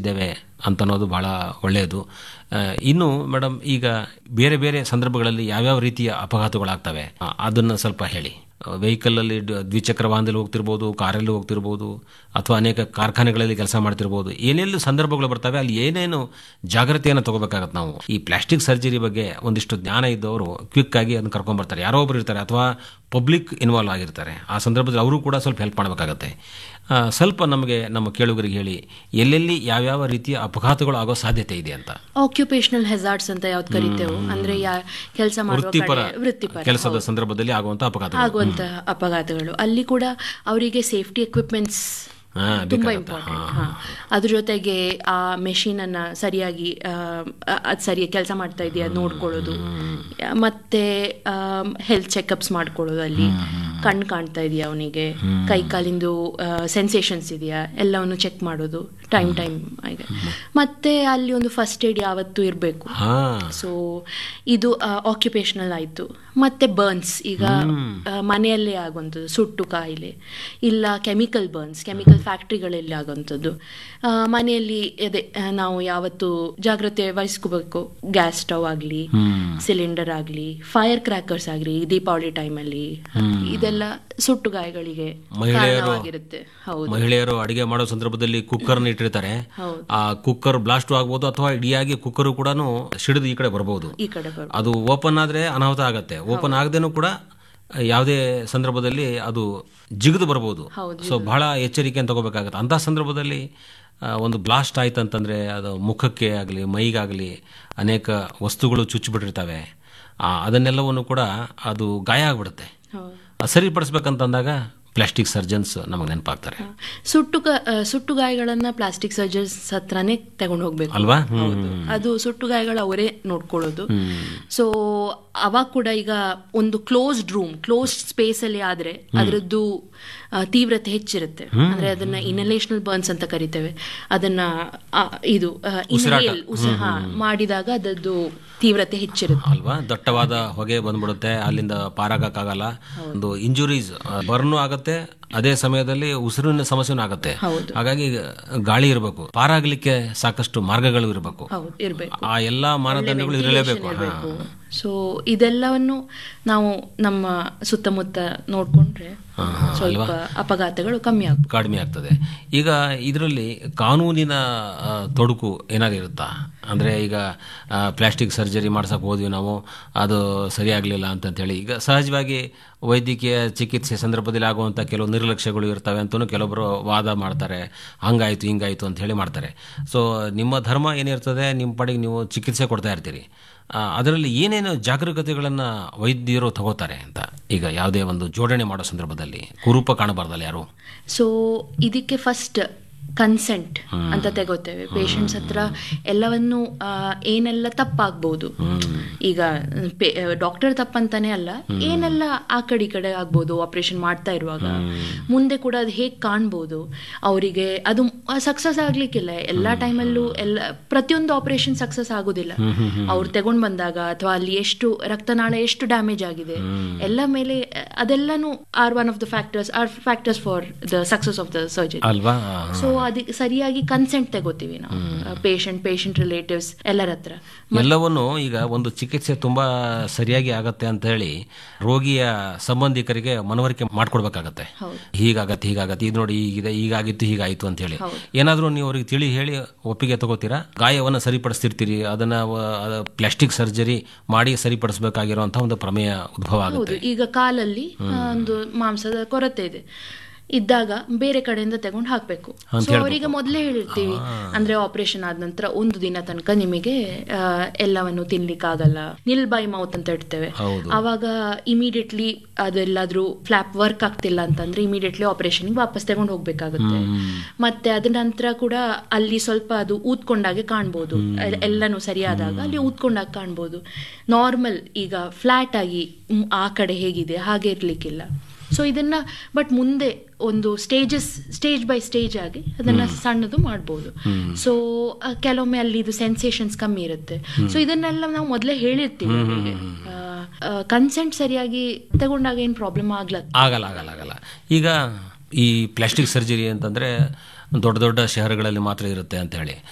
ಮಾಡಿಸಿದ್ದೇವೆ ಅಂತನ್ನೋದು ಬಹಳ ಒಳ್ಳೆಯದು ಆ, ಇನ್ನು ಮೇಡಮ್ ಈಗ ಬೇರೆ ಬೇರೆ ಸಂದರ್ಭಗಳಲ್ಲಿ ಯಾವ್ಯಾವ ರೀತಿಯ ಅಪಘಾತಗಳಾಗ್ತವೆ ಆ, ಅದನ್ನ ಸ್ವಲ್ಪ ಹೇಳಿ ವೆಹಿಕಲಲ್ಲಿ ದ್ವಿಚಕ್ರ ವಾಹನದಲ್ಲಿ ಹೋಗ್ತಿರ್ಬೋದು ಕಾರಲ್ಲಿ ಹೋಗ್ತಿರ್ಬೋದು ಅಥವಾ ಅನೇಕ ಕಾರ್ಖಾನೆಗಳಲ್ಲಿ ಕೆಲಸ ಮಾಡ್ತಿರ್ಬೋದು ಏನೆಲ್ಲ ಸಂದರ್ಭಗಳು ಬರ್ತವೆ ಅಲ್ಲಿ ಏನೇನು ಜಾಗ್ರತೆಯನ್ನು ತಗೋಬೇಕಾಗತ್ತೆ ನಾವು ಈ ಪ್ಲಾಸ್ಟಿಕ್ ಸರ್ಜರಿ ಬಗ್ಗೆ ಒಂದಿಷ್ಟು ಜ್ಞಾನ ಇದ್ದವರು ಕ್ವಿಕ್ ಆಗಿ ಅದನ್ನ ಕರ್ಕೊಂಡ್ ಬರ್ತಾರೆ ಯಾರೋ ಒಬ್ರು ಇರ್ತಾರೆ ಅಥವಾ ಪಬ್ಲಿಕ್ ಇನ್ವಾಲ್ವ್ ಆಗಿರ್ತಾರೆ ಆ ಸಂದರ್ಭದಲ್ಲಿ ಅವರು ಕೂಡ ಸ್ವಲ್ಪ ಹೆಲ್ಪ್ ಮಾಡಬೇಕಾಗತ್ತೆ ಆ, ಸ್ವಲ್ಪ ನಮಗೆ ನಮ್ಮ ಕೇಳುಗರಿಗೆ ಹೇಳಿ ಎಲ್ಲೆಲ್ಲಿ ಯಾವ್ಯಾವ ರೀತಿಯ ಅಪಘಾತಗಳು ಆಗೋ ಸಾಧ್ಯತೆ ಇದೆ ಅಂತ ಆಕ್ಯುಪೇಶನಲ್ ಹೆಜಾರ್ಡ್ಸ್ ಅಂತ ಯಾವ್ದು ಕರಿತೇವೆ ಅಂದ್ರೆ ಯಾ ಕೆಲಸ ಮಾಡುವ ವೃತ್ತಿಪರ ಕಡೆ ವೃತ್ತಿಪರ ಕೆಲಸದ ಸಂದರ್ಭದಲ್ಲಿ ಆಗುವಂತ ಅಪಘಾತಗಳು ಆಗುವಂತಹ ಅಪಘಾತಗಳು ಅಲ್ಲಿ ಕೂಡ ಅವರಿಗೆ ಸೇಫ್ಟಿ ಎಕ್ವಿಪ್ಮೆಂಟ್ಸ್ ಹಾ, ತುಂಬಾ ಬೇಕಾಗತ್ತೆ. ಇಂಪಾರ್ಟೆಂಟ್ ಹಾ ಅದ್ರ ಜೊತೆಗೆ ಆ ಮೆಷಿನ್ ಅನ್ನ ಸರಿಯಾಗಿ ಅದು ಸರಿ ಕೆಲಸ ಮಾಡ್ತಾ ಇದೆಯಾ ನೋಡ್ಕೊಳ್ಳೋದು ಮತ್ತೆ ಹೆಲ್ತ್ ಚೆಕಪ್ಸ್ ಮಾಡ್ಕೊಳ್ಳೋದು ಅಲ್ಲಿ ಕಣ್ಣು ಕಾಣ್ತಾ ಇದೆಯಾ ಅವನಿಗೆ ಕೈ ಕಾಲಿಂದು ಸೆನ್ಸೇಷನ್ಸ್ ಇದೆಯಾ ಎಲ್ಲವನ್ನು ಚೆಕ್ ಮಾಡೋದು ಟೈಮ್ ಟೈಮ್ ಆಗಿ ಮತ್ತೆ ಅಲ್ಲಿ ಒಂದು ಫಸ್ಟ್ ಏಡ್ ಯಾವತ್ತೂ ಇರಬೇಕು ಹಾ ಸೊ ಇದು ಆಕ್ಯುಪೇಷನಲ್ ಆಯಿತು ಮತ್ತೆ ಬರ್ನ್ಸ್ ಈಗ ಆ, ಮನೆಯಲ್ಲೇ ಆಗುವಂಥದ್ದು ಸುಟ್ಟು ಕಾಯಿಲೆ ಇಲ್ಲ ಕೆಮಿಕಲ್ ಬರ್ನ್ಸ್ ಕೆಮಿಕಲ್ ಫ್ಯಾಕ್ಟ್ರಿಗಳಲ್ಲಿ ಆಗುವಂಥದ್ದು ಆ, ಮನೆಯಲ್ಲಿ ಅದೇ ಆ, ನಾವು ಯಾವತ್ತು ಜಾಗ್ರತೆ ವಹಿಸ್ಕೋಬೇಕು ಗ್ಯಾಸ್ ಸ್ಟವ್ ಆಗಲಿ ಸಿಲಿಂಡರ್ ಆಗಲಿ ಫೈರ್ ಕ್ರ್ಯಾಕರ್ಸ್ ಆಗಲಿ ದೀಪಾವಳಿ ಟೈಮಲ್ಲಿ ಇದೆಲ್ಲ ಸುಟ್ಟು ಗಾಯಗಳಿಗೆ ಮಹಿಳೆಯರು ಕಾರಣವಾಗಿರುತ್ತೆ ಹೌದು ಮಹಿಳೆಯರು ಅಡಿಗೆ ಮಾಡೋ ಸಂದರ್ಭದಲ್ಲಿ ಕುಕ್ಕರ್ನ ಇಟ್ಟಿರ್ತಾರೆ ಹೌದು. ಆ ಕುಕ್ಕರ್ ಬ್ಲಾಸ್ಟ್ ಆಗ್ಬೋದು ಅಥವಾ ಇಡಿಯಾಗಿ ಕುಕ್ಕರ್ ಕೂಡ ಸಿಡಿದು ಈ ಕಡೆ ಬರಬಹುದು ಈ ಕಡೆ ಬರ್ ಅದು ಓಪನ್ ಆದ್ರೆ ಅನಾಹುತ ಆಗತ್ತೆ ಓಪನ್ ಆಗದೇನೂ ಕೂಡ ಯಾವುದೇ ಸಂದರ್ಭದಲ್ಲಿ ಅದು ಜಿಗಿದು ಬರ್ಬೋದು ಸೊ ಬಹಳ ಎಚ್ಚರಿಕೆಯನ್ನು ತಗೋಬೇಕಾಗತ್ತೆ ಅಂಥ ಸಂದರ್ಭದಲ್ಲಿ ಆ, ಒಂದು ಬ್ಲಾಸ್ಟ್ ಆಯ್ತು ಅಂತಂದ್ರೆ ಅದು ಮುಖಕ್ಕೆ ಆಗಲಿ ಮೈಗಾಗಲಿ ಅನೇಕ ವಸ್ತುಗಳು ಚುಚ್ಚಿಬಿಟ್ಟಿರ್ತವೆ ಆ, ಅದನ್ನೆಲ್ಲವನ್ನು ಕೂಡ ಅದು ಗಾಯ ಆಗ್ಬಿಡುತ್ತೆ ಹೌದು ಆ, ಸರಿಪಡಿಸ್ಬೇಕಂತಂದಾಗ ಪ್ಲಾಸ್ಟಿಕ್ ಸರ್ಜನ್ಸ್ ನಮಗೆ ನೆನಪಾಗ್ತಾರೆ ಸುಟ್ಟು ಗ- ಆ, ಸುಟ್ಟು ಗಾಯಗಳನ್ನ ಪ್ಲಾಸ್ಟಿಕ್ ಸರ್ಜನ್ಸ್ ಹತ್ರನೇ ತಗೊಂಡು ಹೋಗ್ಬೇಕು ಅಲ್ವಾ ಹೌದು ಅದು ಸುಟ್ಟು ಗಾಯಗಳು ಅವರೇ ನೋಡ್ಕೊಳ್ಳೋದು ಸೊ ಅವಾಗ ಕೂಡ ಈಗ ಒಂದು ಕ್ಲೋಸ್ಡ್ ರೂಮ್ ಕ್ಲೋಸ್ಡ್ ಸ್ಪೇಸ್ ಅಲ್ಲಿ ಆದ್ರೆ ಅದರದ್ದು ಆ, ತೀವ್ರತೆ ಹೆಚ್ಚಿರುತ್ತೆ ಅಂದ್ರೆ ಅದನ್ನ ಇನಲೇಷನಲ್ ಬರ್ನ್ಸ್ ಅಂತ ಕರಿತೇವೆ ಅದನ್ನ ಆ, ಇದು ಆ, inhale, ಉಸಿರ- ಹಾ, ಮಾಡಿದಾಗ ಅದರದ್ದು ತೀವ್ರತೆ ಹೆಚ್ಚಿರುತ್ತೆ ಅಲ್ವಾ ದಟ್ಟವಾದ ಹೊಗೆ ಬಂದ್ಬಿಡುತ್ತೆ ಅಲ್ಲಿಂದ ಪಾರಾಗಕ್ಕಾಗಲ್ಲ ಒಂದು ಇಂಜುರೀಸ್ ಬರ್ನು ಆಗತ್ತೆ ಅದೇ ಸಮಯದಲ್ಲಿ ಉಸಿರಿನ ಸಮಸ್ಯೆನೂ ಆಗತ್ತೆ ಹೌದು. ಹಾಗಾಗಿ ಗಾಳಿ ಇರಬೇಕು ಪಾರಾಗ್ಲಿಕ್ಕೆ ಸಾಕಷ್ಟು ಮಾರ್ಗಗಳು ಇರಬೇಕು ಹೌದು ಇರ್ಬೇಕು ಆ ಎಲ್ಲಾ ಮಾನದಂಡಗಳು ಇರಲೇಬೇಕು ಹಾ. ಸೊ ಇದೆಲ್ಲವನ್ನು ನಾವು ನಮ್ಮ ಸುತ್ತಮುತ್ತ ನೋಡ್ಕೊಂಡ್ರೆ ಸ್ವಲ್ಪ ಅಪಘಾತಗಳು ಕಮ್ಮಿ ಆಗ್ತವೆ ಕಡಿಮೆ ಆಗ್ತದೆ ಈಗ ಇದರಲ್ಲಿ ಕಾನೂನಿನ ಆ, ತೊಡಕು ಏನಾದ್ರು ಇರುತ್ತಾ ಅಂದ್ರೆ ಈಗ ಪ್ಲಾಸ್ಟಿಕ್ ಸರ್ಜರಿ ಮಾಡ್ಸಕ್ ಹೋದ್ವಿ ನಾವು ಅದು ಸರಿಯಾಗಲಿಲ್ಲ ಅಂತಂತೇಳಿ ಈಗ ಸಹಜವಾಗಿ ವೈದ್ಯಕೀಯ ಚಿಕಿತ್ಸೆ ಸಂದರ್ಭದಲ್ಲಿ ಆಗುವಂಥ ಕೆಲವು ನಿರ್ಲಕ್ಷ್ಯಗಳು ಇರ್ತವೆ ಅಂತಲೂ ಕೆಲವೊಬ್ಬರು ವಾದ ಮಾಡ್ತಾರೆ ಹಂಗಾಯ್ತು ಹಿಂಗಾಯ್ತು ಅಂತ ಹೇಳಿ ಮಾಡ್ತಾರೆ ಸೊ ನಿಮ್ಮ ಧರ್ಮ ಏನಿರ್ತದೆ ನಿಮ್ಮ ಪಾಡಿಗೆ ನೀವು ಚಿಕಿತ್ಸೆ ಕೊಡ್ತಾ ಇರ್ತೀರಿ ಆ, ಅದರಲ್ಲಿ ಏನೇನು ಜಾಗರೂಕತೆಗಳನ್ನು ವೈದ್ಯರು ತಗೋತಾರೆ ಅಂತ ಈಗ ಯಾವುದೇ ಒಂದು ಜೋಡಣೆ ಮಾಡೋ ಸಂದರ್ಭದಲ್ಲಿ ಕುರೂಪ ಕಾಣಬಾರ್ದಲ್ಲ ಯಾರು ಸೊ ಇದಕ್ಕೆ ಫಸ್ಟ್ ಕನ್ಸೆಂಟ್ ಅಂತ ತಗೋತೇವೆ ಪೇಷಂಟ್ಸ್ ಹತ್ರ ಎಲ್ಲವನ್ನು ಆ, ಏನೆಲ್ಲ ತಪ್ಪಾಗ್ಬೋದು ಈಗ ಡಾಕ್ಟರ್ ತಪ್ಪಂತಾನೆ ಅಲ್ಲ ಏನೆಲ್ಲ ಆ ಕಡೆ ಈ ಕಡೆ ಆಗ್ಬೋದು ಆಪರೇಷನ್ ಮಾಡ್ತಾ ಇರುವಾಗ ಮುಂದೆ ಕೂಡ ಅದು ಹೇಗೆ ಕಾಣ್ಬೋದು ಅವರಿಗೆ ಅದು ಸಕ್ಸಸ್ ಆಗ್ಲಿಕ್ಕಿಲ್ಲ ಎಲ್ಲ ಟೈಮಲ್ಲೂ ಎಲ್ಲ ಪ್ರತಿಯೊಂದು ಆಪರೇಷನ್ ಸಕ್ಸಸ್ ಆಗೋದಿಲ್ಲ ಅವ್ರು ತಗೊಂಡ್ ಬಂದಾಗ ಅಥವಾ ಅಲ್ಲಿ ಎಷ್ಟು ರಕ್ತನಾಳ ಎಷ್ಟು ಡ್ಯಾಮೇಜ್ ಆಗಿದೆ ಎಲ್ಲ ಮೇಲೆ ಆ, ಅದೆಲ್ಲನೂ are one of the factors are factors for the success of the surgery ಅಲ್ವಾ ಸೊ ಅದಕ್ಕೆ ಸರಿಯಾಗಿ ಕನ್ಸೆಂಟ್ ತಗೋತೀವಿ ನಾವು ಪೇಷಂಟ್ ಪೇಷಂಟ್ ರಿಲೇಟಿವ್ಸ್ ಎಲ್ಲರ ಹತ್ರ ಎಲ್ಲವನ್ನು ಈಗ ಒಂದು ಚಿಕಿತ್ಸೆ ತುಂಬಾ ಸರಿಯಾಗಿ ಆಗತ್ತೆ ಅಂತ ಹೇಳಿ ರೋಗಿಯ ಸಂಬಂಧಿಕರಿಗೆ ಮನವರಿಕೆ ಮಾಡ್ಕೊಡ್ಬೇಕಾಗತ್ತೆ ಹೌದು. ಹೀಗಾಗತ್ತೆ ಹೀಗಾಗತ್ತೆ ಇದು ನೋಡಿ ಹೀಗಿದೆ ಹೀಗಾಗಿತ್ತು ಹೀಗಾಯ್ತು ಅಂತ ಹೇಳಿ ಏನಾದ್ರೂ ನೀವು ಅವ್ರಿಗೆ ತಿಳಿ ಹೇಳಿ ಒಪ್ಪಿಗೆ ತಗೋತೀರಾ ಗಾಯವನ್ನು ಸರಿಪಡಿಸ್ತಿರ್ತೀರಿ ಅದನ್ನ ಪ್ಲಾಸ್ಟಿಕ್ ಸರ್ಜರಿ ಮಾಡಿ ಸರಿಪಡಿಸಬೇಕಾಗಿರುವಂತಹ ಒಂದು ಪ್ರಮೇಯ ಉದ್ಭವ ಆಗುತ್ತೆ ಹೌದು ಈಗ ಕಾಲಲ್ಲಿ ಆ, ಒಂದು ಮಾಂಸದ ಕೊರತೆ ಇದೆ ಇದ್ದಾಗ ಬೇರೆ ಕಡೆಯಿಂದ ತಗೊಂಡು ಹಾಕ್ಬೇಕು ಸೊ ಅವರಿಗೆ ಮೊದಲೇ ಹೇಳಿರ್ತೀವಿ ಅಂದ್ರೆ ಆಪರೇಷನ್ ಆದ ನಂತರ ಒಂದು ದಿನ ತನಕ ನಿಮಗೆ ಆ, ಎಲ್ಲವನ್ನು ತಿನ್ಲಿಕ್ಕಾಗಲ್ಲ ನಿಲ್ ಬೈ ಮೌತ್ ಅಂತ ಇಡ್ತೇವೆ ಹೌದು. ಅವಾಗ ಇಮಿಡಿಯೇಟ್ಲಿ ಅದೆಲ್ಲಾದ್ರೂ ಫ್ಲಾಪ್ ವರ್ಕ್ ಆಗ್ತಿಲ್ಲ ಅಂತಂದ್ರೆ ಇಮಿಡಿಯೇಟ್ಲಿ ಆಪರೇಷನ್ಗೆ ವಾಪಸ್ ತಗೊಂಡು ಹೋಗ್ಬೇಕಾಗುತ್ತೆ ಮತ್ತೆ ಅದ ನಂತರ ಕೂಡ ಅಲ್ಲಿ ಸ್ವಲ್ಪ ಅದು ಊದ್ಕೊಂಡಾಗೆ ಕಾಣ್ಬೋದು ಎಲ್- ಎಲ್ಲನೂ ಸರಿಯಾದಾಗ ಅಲ್ಲಿ ಊದ್ಕೊಂಡಾಗ ಕಾಣ್ಬೋದು ನಾರ್ಮಲ್ ಈಗ ಫ್ಲಾಟ್ ಆಗಿ ಮ್, ಆ ಕಡೆ ಹೇಗಿದೆ ಹಾಗೆ ಇರ್ಲಿಕ್ಕಿಲ್ಲ ಸೊ ಇದನ್ನ ಬಟ್ ಮುಂದೆ ಒಂದು ಸ್ಟೇಜಸ್ ಸ್ಟೇಜ್ ಬೈ ಸ್ಟೇಜ್ ಆಗಿ ಅದನ್ನ ಸಣ್ಣದು ಮಾಡ್ಬೋದು ಸೊ ಕೆಲವೊಮ್ಮೆ ಅಲ್ಲಿ ಇದು ಸೆನ್ಸೇಷನ್ಸ್ ಕಮ್ಮಿ ಇರುತ್ತೆ ಸೊ ಇದನ್ನೆಲ್ಲ ನಾವು ಮೊದಲೇ ಹೇಳಿರ್ತೀವಿ ಕನ್ಸೆಂಟ್ ಸರಿಯಾಗಿ ತಗೊಂಡಾಗ ಏನು ಪ್ರಾಬ್ಲಮ್ ಆಗ್ಲ ಆಗಲ್ಲ ಆಗಲ್ಲ ಆಗಲ್ಲ ಈಗ ಈ ಪ್ಲಾಸ್ಟಿಕ್ ಸರ್ಜರಿ ಅಂತಂದ್ರೆ ದೊಡ್ಡ ದೊಡ್ಡ ಶಹರಗಳಲ್ಲಿ ಮಾತ್ರ ಇರುತ್ತೆ ಅಂತ ಹೇಳಿ